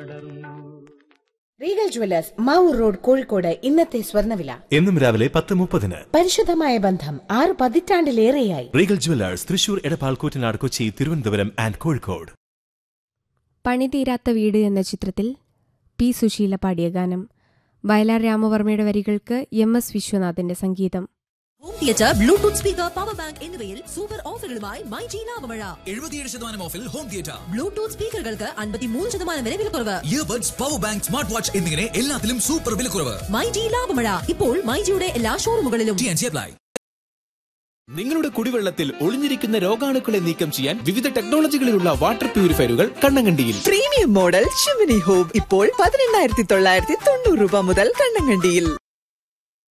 പടർന്നു Regal Jewellers Mavoor road Kozhikode ഇന്നത്തെ സ്വർണ്ണവില എന്നും രാവിലെ പത്ത് മുപ്പതിന് പരിശുദ്ധമായ ബന്ധം ആറ് പതിറ്റാണ്ടിലേറെയായി Regal Jewellers Thrissur Edappal Koottanad Kochi Thiruvananthapuram and Kozhikode പണി തീരാത്ത വീട് എന്ന ചിത്രത്തിൽ പി സുശീല പാടിയ ഗാനം വയലാർ രാമവർമ്മയുടെ വരികൾക്ക് എം എസ് വിശ്വനാഥിന്റെ സംഗീതം home theatre bluetooth speaker power bank എന്നിവയിൽ സൂപ്പർ ഓഫറുകളുമായി മൈ ജി ലാഭമഴ എഴുപത്തിയേഴ് ശതമാനം ഓഫിൽ ഹോം തിയേറ്റർ ബ്ലൂടൂത്ത് സ്പീക്കറുകൾക്ക് അൻപത്തിമൂന്ന് ശതമാനം വരെ വിലക്കുറവ് earbuds power bank smart watch എന്നിങ്ങനെ എല്ലാത്തിലും സൂപ്പർ വിലക്കുറവ് മൈ ജി ലാഭമഴ ഇപ്പോൾ മൈ ജിയുടെ എല്ലാ ഷോറൂമുകളിലും ടി ആൻഡ് അപ്ലൈ നിങ്ങളുടെ കുടിവെള്ളത്തിൽ ഒളിഞ്ഞിരിക്കുന്ന രോഗാണുക്കളെ നീക്കം ചെയ്യാൻ വിവിധ ടെക്നോളജികളിലുള്ള വാട്ടർ പ്യൂരിഫയറുകൾ കണ്ണങ്കണ്ടിയിൽ പ്രീമിയം മോഡൽ ഷിമിനി ഹോം ഇപ്പോൾ പതിനെണ്ണായിരത്തി തൊള്ളായിരത്തി തൊണ്ണൂറ് രൂപ മുതൽ കണ്ണങ്കണ്ടിയിൽ